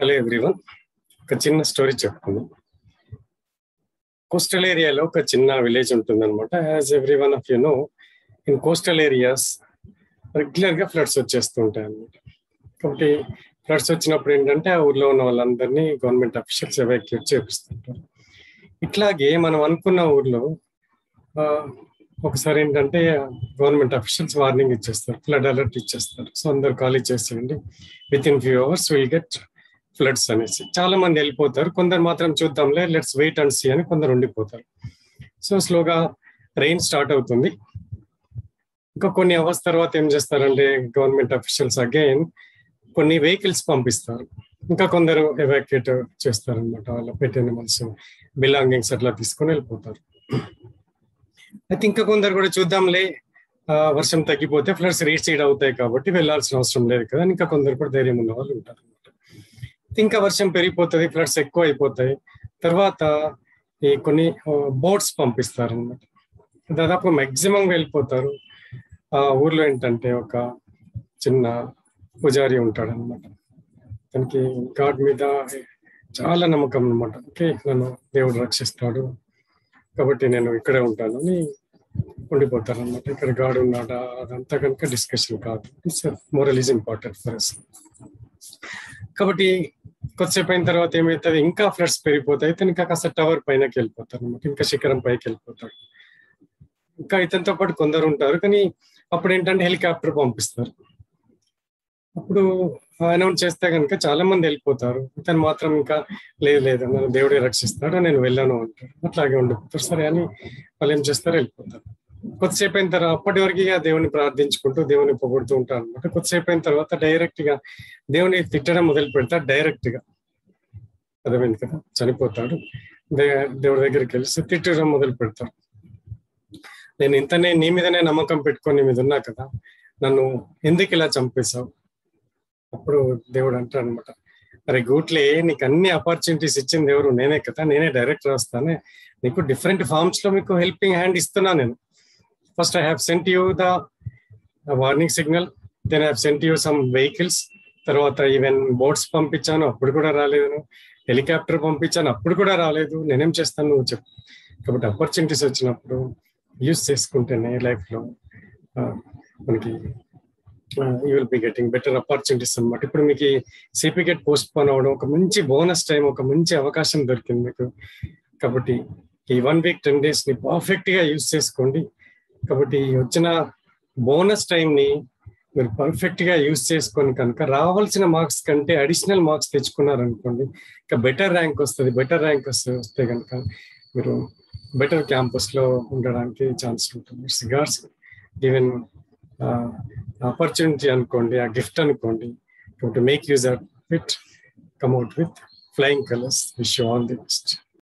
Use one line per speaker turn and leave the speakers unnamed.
hello everyone ఒక చిన్న story చెప్పుకుందాం కోస్టల్ ఏరియాలో ఒక చిన్న విలేజ్ ఉంటుంది అనమాట as every one of you know in coastal areas regular గా ఫ్లడ్స్ వచ్చేస్తూ ఉంటాయి అనమాట కాబట్టి ఫ్లడ్స్ వచ్చినప్పుడు ఏంటంటే ఆ ఊర్లో ఉన్న వాళ్ళందరినీ గవర్నమెంట్ అఫీషియల్స్ ఎవాక్యుయేట్ చేపిస్తుంటారు ఇట్లాగే మనం అనుకున్న ఊర్లో ఆ, ఒకసారి ఏంటంటే గవర్నమెంట్ అఫీషియల్స్ వార్నింగ్ ఇచ్చేస్తారు ఫ్లడ్ అలర్ట్ ఇచ్చేస్తారు సో అందరు ఖాళీ చేసేయండి within few hours will get floods అనేసి చాలా మంది వెళ్ళిపోతారు కొందరు మాత్రం చూద్దాంలే లెట్స్ వెయిట్ అండ్ సీ అని కొందరు ఉండిపోతారు సో స్లోగా రెయిన్ స్టార్ట్ అవుతుంది ఇంకా కొన్ని అవర్స్ తర్వాత ఏం చేస్తారంటే గవర్నమెంట్ అఫీషియల్స్ అగైన్ కొన్ని వెహికల్స్ పంపిస్తారు ఇంకా కొందరు ఎవాక్యుయేట్ చేస్తారనమాట వాళ్ళ పెట్ ఎనిమల్స్ బిలాంగింగ్స్ అట్లా తీసుకొని వెళ్ళిపోతారు అయితే ఇంకా కొందరు కూడా చూద్దాంలే ఆ, వర్షం తగ్గిపోతే ఫ్లడ్స్ రీసీడ్ అవుతాయి కాబట్టి వెళ్ళాల్సిన అవసరం లేదు కదా ఇంకా కొందరు కూడా ధైర్యం ఉన్న వాళ్ళు ఉంటారు ఇంకా వర్షం పెరిగిపోతుంది ఫ్లడ్స్ ఎక్కువ అయిపోతాయి తర్వాత ఈ కొన్ని బోట్స్ పంపిస్తారు అనమాట దాదాపు మాక్సిమం వెళ్ళిపోతారు ఆ ఊర్లో ఏంటంటే ఒక చిన్న పూజారి ఉంటాడు అనమాట తనకి గాడ్ మీద చాలా నమ్మకం అనమాట ఓకే నన్ను దేవుడు రక్షిస్తాడు కాబట్టి నేను ఇక్కడే ఉంటాను అని ఉండిపోతారు అనమాట ఇక్కడ గాడ్ ఉన్నాడా అదంతా కనుక డిస్కషన్ కాదు it's moral is important for us కాబట్టి కొద్దిసేపు అయిన తర్వాత ఏమవుతుంది ఇంకా ఫ్లడ్స్ పెరిగిపోతాయి అయితే ఇంకా కాస్త టవర్ పైనకి వెళ్ళిపోతారు అనమాట ఇంకా శిఖరం పైకి వెళ్ళిపోతారు ఇంకా ఇతనితో పాటు కొందరు ఉంటారు కానీ అప్పుడు ఏంటంటే హెలికాప్టర్ పంపిస్తారు అప్పుడు అనౌన్స్ చేస్తే కనుక చాలా మంది వెళ్ళిపోతారు ఇతను మాత్రం ఇంకా లేదు లేదు నన్ను దేవుడే రక్షిస్తాడు నేను వెళ్ళాను అంటారు అట్లాగే ఉండిపోతారు సరే అని వాళ్ళు ఏం చేస్తారు వెళ్ళిపోతారు కొద్దిసేపు అయిన తర్వాత అప్పటి వరకు ఇక దేవుని ప్రార్థించుకుంటూ దేవుని పొగుడుతూ ఉంటారు అనమాట కొద్దిసేపు అయిన తర్వాత డైరెక్ట్ గా దేవుని తిట్టడం మొదలు పెడతారు డైరెక్ట్ గా అర్థమైంది కదా చనిపోతాడు దే- దేవుడి దగ్గరికి వెళ్ళి తిట్టడం మొదలు పెడతారు నేను ఇంతనే నీ మీదనే నమ్మకం పెట్టుకొని నీ మీద ఉన్నా కదా నన్ను ఎందుకు ఇలా చంపేశావు అప్పుడు దేవుడు అంటాడు అనమాట అరే గూట్లే నీకు అన్ని ఆపర్చునిటీస్ ఇచ్చింది ఎవరు నేనే కదా నేనే డైరెక్ట్ రాస్తానే నీకు డిఫరెంట్ ఫార్మ్స్ లో మీకు హెల్పింగ్ హ్యాండ్ ఇస్తున్నా నేను first I have sent you the warning signal then I have sent you some vehicles తర్వాత ఈవెన్ బోట్స్ పంపించాను అప్పుడు కూడా రాలేదు హెలికాప్టర్ పంపించాను అప్పుడు కూడా రాలేదు నేనేం చేస్తాను నువ్వు చెప్పు కాబట్టి ఆపర్చునిటీస్ వచ్చినప్పుడు యూస్ చేసుకుంటేనే లైఫ్ లో ఆ, మనకి you will be getting better opportunities అనమాట ఇప్పుడు మీకు సిపికెట్ పోస్ట్ పోన్ అవ్వడం ఒక మంచి బోనస్ టైం ఒక మంచి అవకాశం దొరికింది మీకు కాబట్టి ఈ వన్ వీక్ టెన్ డేస్ ని పర్ఫెక్ట్ గా యూస్ చేసుకోండి కాబట్టి ఈ వచ్చిన బోనస్ టైం ని మీరు పర్ఫెక్ట్ గా యూస్ చేసుకొని కనుక రావాల్సిన మార్క్స్ కంటే అడిషనల్ మార్క్స్ తెచ్చుకున్నారనుకోండి ఇంకా బెటర్ ర్యాంక్ వస్తుంది బెటర్ ర్యాంక్ వస్తే వస్తే కనుక మీరు బెటర్ క్యాంపస్ లో ఉండడానికి ఛాన్స్ ఉంటుంది ఇట్స్ గాడ్స్ గివెన్ ఆపర్చునిటీ అనుకోండి ఆ గిఫ్ట్ అనుకోండి to make use of it come out with flying colours wish all the best